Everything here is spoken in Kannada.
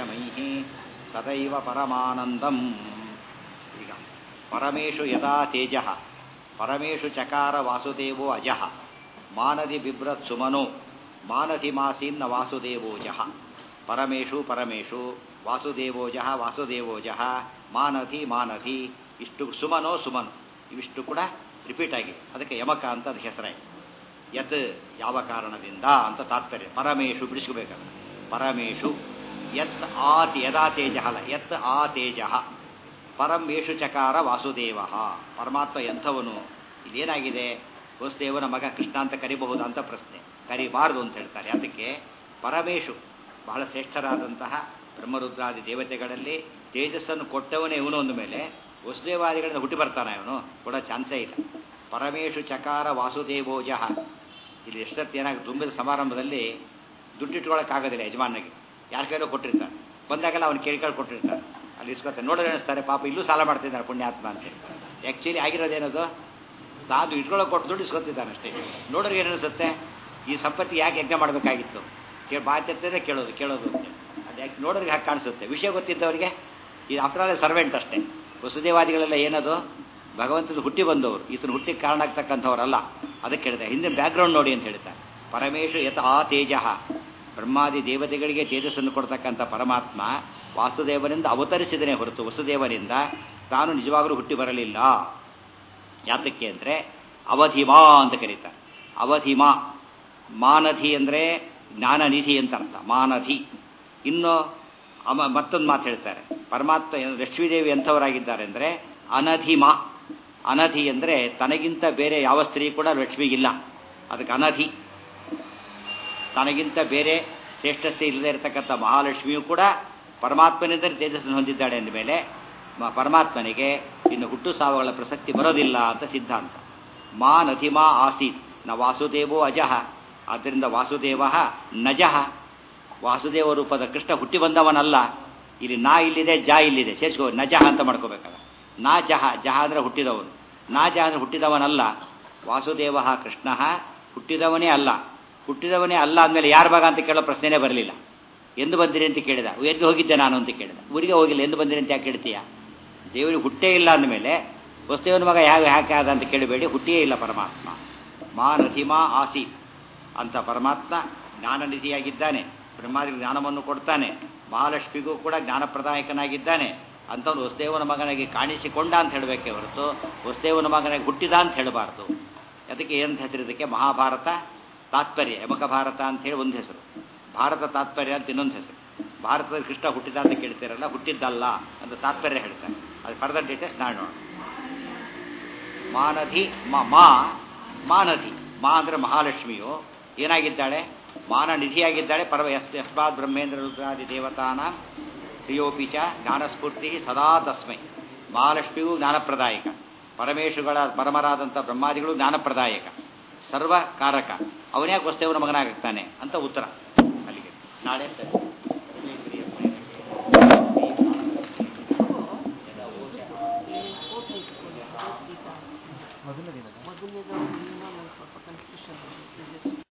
ಶಮೈಃ ಸದೈವ ಪರಮಾನಂದಂ ಈಗ ಪರಮೇಶು ಯದಾ ತೇಜ ಪರಮೇಶು ಚಕಾರ ವಾಸುದೇವೋ ಅಜಃ ಮಾನದಿ ಬಿಭ್ರತ್ ಸುಮನೋ ಮಾನಧಿ ಮಾಸೀನ್ನ ವಾಸುದೇವೋಜಃ ಪರಮೇಶು ಪರಮೇಶು ವಾಸುದೇವೋಜಃ ವಾಸುದೇವೋಜಃ ಮಾನಧಿ ಮಾನಧಿ ಇಷ್ಟು ಸುಮನೋ ಸುಮನ್ ಇವಿಷ್ಟು ಕೂಡ ರಿಪೀಟ್ ಆಗಿದೆ ಅದಕ್ಕೆ ಯಮಕ ಅಂತ ಅದು ಹೆಸರಾಯಿತು ಯತ್ ಯಾವ ಕಾರಣದಿಂದ ಅಂತ ತಾತ್ಪರ್ಯ ಪರಮೇಶು ಬಿಡಿಸ್ಕೋಬೇಕಲ್ಲ ಪರಮೇಶು ಯತ್ ಆ ಯದಾ ತೇಜ ಅಲ್ಲ ಯತ್ ಆ ತೇಜ ಪರಮೇಶು ಚಕಾರ ವಾಸುದೇವ ಪರಮಾತ್ಮ ಎಂಥವನು ಇದೇನಾಗಿದೆ ವಸುದೇವನ ಮಗ ಕೃಷ್ಣ ಅಂತ ಕರಿಬಹುದು ಅಂತ ಪ್ರಶ್ನೆ ಕರಿಬಾರದು ಅಂತ ಹೇಳ್ತಾರೆ ಅದಕ್ಕೆ ಪರಮೇಶು ಬಹಳ ಶ್ರೇಷ್ಠರಾದಂತಹ ಬ್ರಹ್ಮರುದ್ರಾದಿ ದೇವತೆಗಳಲ್ಲಿ ತೇಜಸ್ಸನ್ನು ಕೊಟ್ಟವನೇ ಇವನು ಅಂದ ಮೇಲೆ ವಸುದೇವಾದಿಗಳಿಂದ ಹುಟ್ಟಿ ಬರ್ತಾನೆ ಇವನು ಕೂಡ ಚಾನ್ಸೇ ಇಲ್ಲ ಪರಮೇಶು ಚಕಾರ ವಾಸುದೇವೋಜಃ ಇಲ್ಲಿ ಎಷ್ಟೊತ್ತು ಏನಾಗುತ್ತೆ ತುಂಬಿದ ಸಮಾರಂಭದಲ್ಲಿ ದುಡ್ಡಿಟ್ಕೊಳ್ಳೋಕ್ಕಾಗೋದಿಲ್ಲ ಯಜಮಾನಿಗೆ ಯಾರ ಕೈಲೋ ಕೊಟ್ಟಿರ್ತಾರೆ ಬಂದಾಗೆಲ್ಲ ಅವ್ನು ಕೇಳ್ಕೊಂಡು ಕೊಟ್ಟಿರ್ತಾರೆ ಅಲ್ಲಿ ಇಸ್ಕೊತಾರೆ ನೋಡೋದು ಅನಿಸ್ತಾರೆ ಪಾಪ ಇಲ್ಲೂ ಸಾಲ ಮಾಡ್ತಿದ್ದಾರೆ ಪುಣ್ಯಾತ್ಮ ಅಂತ ಆ್ಯಕ್ಚುಲಿ ಆಗಿರೋದೇನದು ತಾನು ಇಟ್ಕೊಳ್ಳೋ ಕೊಟ್ಟು ದುಡ್ಡು ಇಸ್ಕೊತಿದ್ದಾನೆ ಅಷ್ಟೇ ನೋಡೋರಿಗೆ ಏನು ಅನಿಸುತ್ತೆ ಈ ಸಂಪತ್ತಿ ಯಾಕೆ ಯಜ್ಞ ಮಾಡಬೇಕಾಗಿತ್ತು ಕೇಳಿ ಬಾಧ್ಯತೆ ಕೇಳೋದು ಕೇಳೋದು ಅಂತ ಅದು ಯಾಕೆ ನೋಡೋರಿಗೆ ಹಾಗೆ ಕಾಣಿಸುತ್ತೆ ವಿಷಯ ಗೊತ್ತಿದ್ದವರಿಗೆ ಇದು ಅಪರಾಧ ಸರ್ವೆಂಟ್ ಅಷ್ಟೇ ವಸುದೇವಾದಿಗಳೆಲ್ಲ ಏನದು ಭಗವಂತನ ಹುಟ್ಟಿ ಬಂದವರು ಈತನ ಹುಟ್ಟಿಗೆ ಕಾರಣ ಆಗ್ತಕ್ಕಂಥವರಲ್ಲ ಅದಕ್ಕೆ ಹೇಳಿದೆ ಹಿಂದೆ ಬ್ಯಾಕ್ಗ್ರೌಂಡ್ ನೋಡಿ ಅಂತ ಹೇಳ್ತಾರೆ ಪರಮೇಶು ಯತ್ ಆ ತೇಜ ಬ್ರಹ್ಮಾದಿ ದೇವತೆಗಳಿಗೆ ತೇಜಸ್ಸನ್ನು ಕೊಡ್ತಕ್ಕಂಥ ಪರಮಾತ್ಮ ವಾಸುದೇವನಿಂದ ಅವತರಿಸಿದನೇ ಹೊರತು ವಸುದೇವನಿಂದ ತಾನು ನಿಜವಾಗಲೂ ಹುಟ್ಟಿ ಬರಲಿಲ್ಲ ಯಾತಕ್ಕೆ ಅಂದರೆ ಅವಧಿಮಾ ಅಂತ ಕರೀತಾರೆ ಅವಧಿಮಾ ಮಾನಧಿ ಅಂದರೆ ಜ್ಞಾನನಿಧಿ ಅಂತ ಅರ್ಥ ಮಾನಧಿ ಇನ್ನು ಅಮ ಮತ್ತೊಂದು ಮಾತು ಹೇಳ್ತಾರೆ ಪರಮಾತ್ಮ ಲಕ್ಷ್ಮೀದೇವಿ ಎಂಥವರಾಗಿದ್ದಾರೆ ಅಂದರೆ ಅನಧಿಮಾ ಅನಧಿ ಅಂದರೆ ತನಗಿಂತ ಬೇರೆ ಯಾವ ಸ್ತ್ರೀ ಕೂಡ ಲಕ್ಷ್ಮಿಗಿಲ್ಲ ಅದಕ್ಕೆ ಅನಧಿ ತನಗಿಂತ ಬೇರೆ ಶ್ರೇಷ್ಠತೆ ಇಲ್ಲದೆ ಇರತಕ್ಕಂಥ ಮಹಾಲಕ್ಷ್ಮಿಯು ಕೂಡ ಪರಮಾತ್ಮನಿಂದ ತೇಜಸ್ಸನ್ನು ಹೊಂದಿದ್ದಾಳೆ ಅಂದಮೇಲೆ ಪರಮಾತ್ಮನಿಗೆ ಇನ್ನು ಹುಟ್ಟು ಸಾವುಗಳ ಪ್ರಸಕ್ತಿ ಬರೋದಿಲ್ಲ ಅಂತ ಸಿದ್ಧಾಂತ ಮಾ ನಧಿಮಾ ಆಸೀತ್ ನ ವಾಸುದೇವೋ ಅಜಃ ಆದ್ದರಿಂದ ವಾಸುದೇವ ನಜಃ ವಾಸುದೇವ ರೂಪದ ಕೃಷ್ಣ ಹುಟ್ಟಿ ಬಂದವನಲ್ಲ ಇಲ್ಲಿ ನಾ ಇಲ್ಲಿದೆ ಜಾ ಇಲ್ಲಿದೆ ಸೇರಿಸ್ಕೋ ನಜಃ ಅಂತ ಮಾಡ್ಕೋಬೇಕಲ್ಲ ನಾ ಜಹ ಜಹ ಅಂದರೆ ಹುಟ್ಟಿದವನು ನಾ ಜಹ ಅಂದರೆ ಹುಟ್ಟಿದವನಲ್ಲ ವಾಸುದೇವ ಕೃಷ್ಣ ಹುಟ್ಟಿದವನೇ ಅಲ್ಲ ಹುಟ್ಟಿದವನೇ ಅಲ್ಲ ಅಂದಮೇಲೆ ಯಾರ ಭಾಗ ಅಂತ ಕೇಳೋ ಪ್ರಶ್ನೆನೇ ಬರಲಿಲ್ಲ ಎಂದು ಬಂದಿರಿ ಅಂತ ಕೇಳಿದ ಎದ್ದು ಹೋಗಿದ್ದೆ ನಾನು ಅಂತ ಕೇಳಿದ ಊರಿಗೆ ಹೋಗಿಲ್ಲ ಎಂದು ಬಂದಿರಿ ಅಂತ ಯಾಕೆ ಕೇಳ್ತೀಯ ದೇವರಿಗೆ ಹುಟ್ಟೇ ಇಲ್ಲ ಅಂದಮೇಲೆ ವಸ್ತುವಿನ ಮಗ ಯಾವ ಯಾಕೆ ಆದ ಅಂತ ಕೇಳಬೇಡಿ ಹುಟ್ಟಿಯೇ ಇಲ್ಲ ಪರಮಾತ್ಮ ಮಾ ನಧಿಮಾ ಆಸಿ ಅಂತ ಪರಮಾತ್ಮ ಜ್ಞಾನನಿಧಿಯಾಗಿದ್ದಾನೆ ಬ್ರಹ್ಮಾದಿ ಜ್ಞಾನವನ್ನು ಕೊಡ್ತಾನೆ ಮಹಾಲಕ್ಷ್ಮಿಗೂ ಕೂಡ ಜ್ಞಾನಪ್ರದಾಯಕನಾಗಿದ್ದಾನೆ ಅಂಥವ್ನು ವಸುದೇವನ ಮಗನಿಗೆ ಕಾಣಿಸಿಕೊಂಡ ಅಂತ ಹೇಳಬೇಕೆ ಹೊರತು ವಸುದೇವನ ಮಗನಿಗೆ ಹುಟ್ಟಿದ ಅಂತ ಹೇಳಬಾರ್ದು ಅದಕ್ಕೆ ಏನಂತ ಹೆಸರಿದಕ್ಕೆ ಮಹಾಭಾರತ ತಾತ್ಪರ್ಯ ಯಮಕ ಭಾರತ ಅಂತ ಹೇಳಿ ಒಂದು ಹೆಸರು ಭಾರತ ತಾತ್ಪರ್ಯ ಅಂತ ಇನ್ನೊಂದು ಹೆಸರು ಭಾರತದಲ್ಲಿ ಕೃಷ್ಣ ಹುಟ್ಟಿದ ಅಂತ ಕೇಳ್ತೀರಲ್ಲ ಹುಟ್ಟಿದ್ದಲ್ಲ ಅಂತ ತಾತ್ಪರ್ಯ ಹೇಳ್ತಾರೆ ಅದು ಫರ್ದರ್ ಡೀಟೇಲ್ಸ್ ನಾಳೆ ನೋಡೋಣ ಮಾನಧಿ ಮಾ ಮಾನಧಿ ಮಾ ಅಂದರೆ ಮಹಾಲಕ್ಷ್ಮಿಯು ಏನಾಗಿದ್ದಾಳೆ ಮಾನ ನಿಧಿಯಾಗಿದ್ದಾಳೆ ಪರಮ ಯಸ್ ಯಸ್ಮಾತ್ ಬ್ರಹ್ಮೇಂದ್ರ ರುದ್ರಾದಿ ದೇವತಾನ ಪ್ರಿಯೋಪಿ ಚ ಜ್ಞಾನಸ್ಫೂರ್ತಿ ಸದಾ ತಸ್ಮೈ ಮಹಾಲಕ್ಷ್ಮಿಯು ಜ್ಞಾನಪ್ರದಾಯಕ ಪರಮೇಶುಗಳ ಪರಮರಾದಂಥ ಬ್ರಹ್ಮಾದಿಗಳು ಜ್ಞಾನಪ್ರದಾಯಕ ಸರ್ವಕಾರಕ ಅವನ್ಯಾಕೆ ವಸ್ತುವನ ಮಗನಾಗುತ್ತಾನೆ ಅಂತ ಉತ್ತರ ಅಲ್ಲಿಗೆ ನಾಳೆ ಸರಿ